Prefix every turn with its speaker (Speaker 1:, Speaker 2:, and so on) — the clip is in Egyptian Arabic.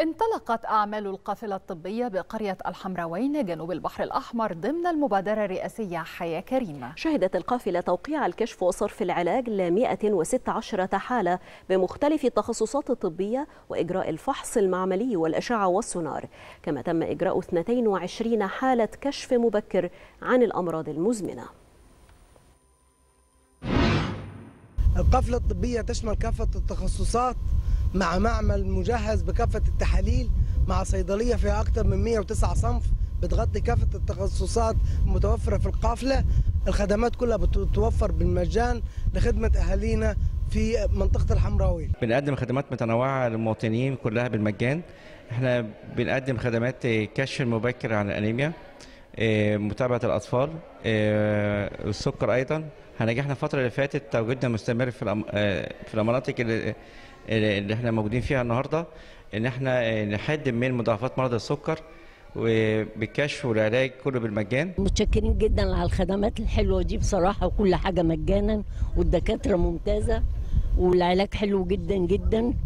Speaker 1: انطلقت أعمال القافلة الطبية بقرية الحمراوين جنوب البحر الأحمر ضمن المبادرة الرئاسية حياة كريمة
Speaker 2: شهدت القافلة توقيع الكشف وصرف العلاج ل 116 حالة بمختلف التخصصات الطبية وإجراء الفحص المعملي والأشعة والسونار كما تم إجراء 22 حالة كشف مبكر عن الأمراض المزمنة
Speaker 3: القافلة الطبية تشمل كافة التخصصات مع معمل مجهز بكافة التحاليل مع صيدلية فيها أكثر من 109 صنف بتغطي كافة التخصصات المتوفرة في القافلة الخدمات كلها بتتوفر بالمجان لخدمة أهالينا في منطقة الحمراوي
Speaker 4: بنقدم خدمات متنوعة للمواطنين كلها بالمجان احنا بنقدم خدمات كشف المبكر عن الأنيميا متابعة الأطفال السكر أيضا هنجحنا الفترة اللي فاتت تواجدنا مستمر في في المناطق اللي اللي احنا موجودين فيها النهارده ان احنا نحد من مضاعفات مرض السكر وبالكشف والعلاج كله بالمجان
Speaker 5: متشكرين جدا على الخدمات الحلوه دي بصراحه وكل حاجه مجانا والدكاتره ممتازه والعلاج حلو جدا جدا